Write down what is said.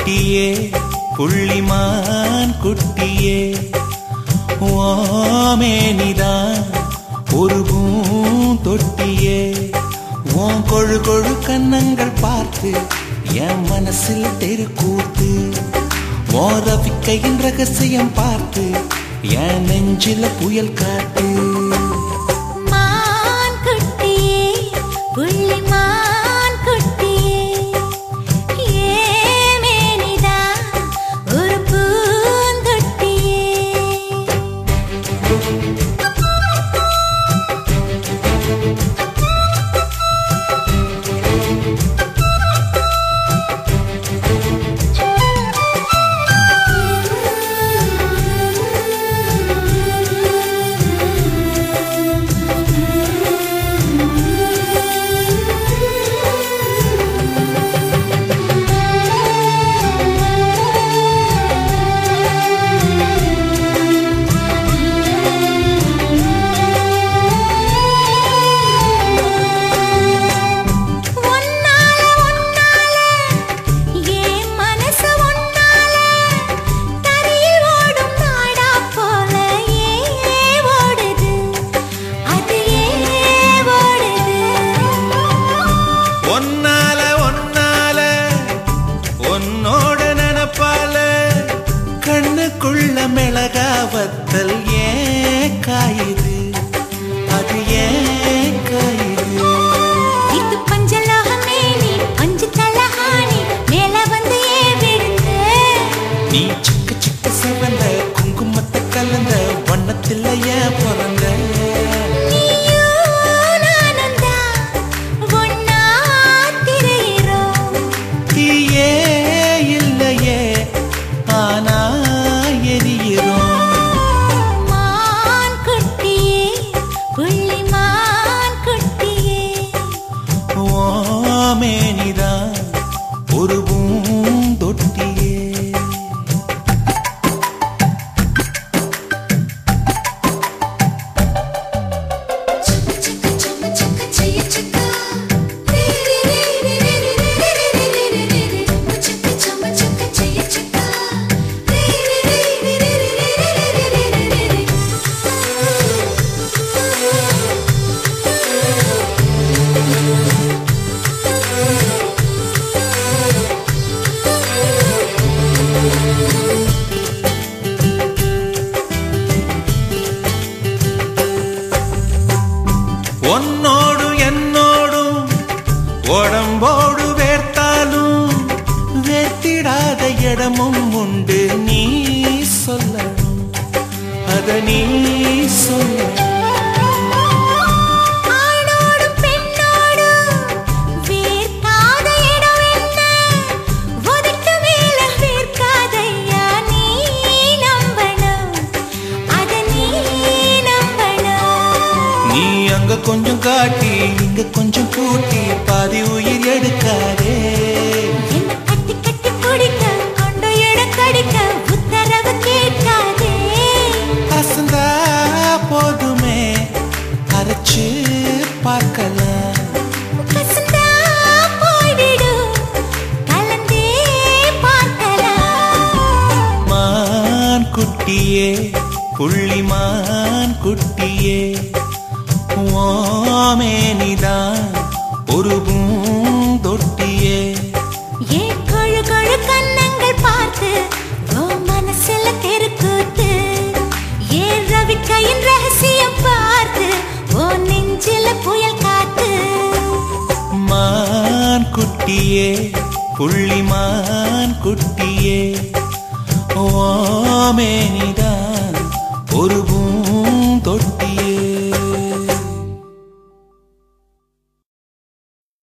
குட்டியே புள்ளிமான் குட்டியே ஓமேனிதான் ஒரு பூந்தொட்டியே உன் கொழு கொழு கன்னங்கள் பார்த்து என் மனசில் தெருக்கூத்து மோரவிக்கையின் ரகசியம் பார்த்து என் நெஞ்சில புயல் காட்டு மான் குட்டியே புள்ளி மான் குட்டியே ஏமேனிதா ஒரு பூந்தொட்டியே ஒன்னால ஒன்னால ஏன் மனசு ஒன்னால தரையில் ஓடும் நாடா போல ஏ ஓடுது அது ஏ ஓடுது ஒன்னால ஒன்னால உன்னோட நினப்பால கண்ணுக்குள்ள மிளகா வத்தல் ஏன் காயுது அது ஏன் காயுது இது பஞ்சலோகமே நீ பஞ்சு தலஹானி மேல வந்து ஏ விழுந்து நீ சிக்க சிக்க சிவந்த குங்குமத்தை கலந்த வண்ணத்தில் ஏன் பிறந்த நீயும் நானும் தான் ஒன்னா திரையிறோம் தீயே இல்லையே ஆனா எரியிறோம் மான் குட்டியே புள்ளி மான் குட்டியே ஓமேனிதான் ஒரு பூந்தொட்டியே உன்னோடு என்னோடும் உடம்போடு வேர்த்தாலும் வேர்த்திடாத இடமும் உண்டு நீ சொல்லணும் அத நீ சொல்லணும் ஆணோடும் பெண்ணோடும் வேர்க்காத இடம் என்ன? உதட்டு மேல வேர்க்காதையா நீ நம்பணும். அத நீ நம்பணும். நீ அங்க கொஞ்சம் காட்டி இங்க கொஞ்சம் கூட்டி பாதி உயிர் எடுக்காதே என்னை கட்டி கட்டி பிடிக்க, கொண்டு இடம் கடிக்க உத்தரவு கேட்காதே. அசந்தா போதுமே அரைச்சு பார்க்கலாம் கசந்தா போய்விடும், கலந்தே பார்க்கலாம். மான் குட்டியே புள்ளிமான் குட்டியே ஓமேனிதான் ஒரு பூந்தொட்டியே ஏன் கொழு கொழு கன்னங்கள் பார்த்து உன் மனசுல தெருக்கூத்து ஏன் ரவிக்கையின் ரகசியம் பார்த்து உன் நெஞ்சில புயல் காத்து மான் குட்டியே புள்ளிமான் குட்டியே ஓமேனிதான் ஒரு பூந்தொட்டியே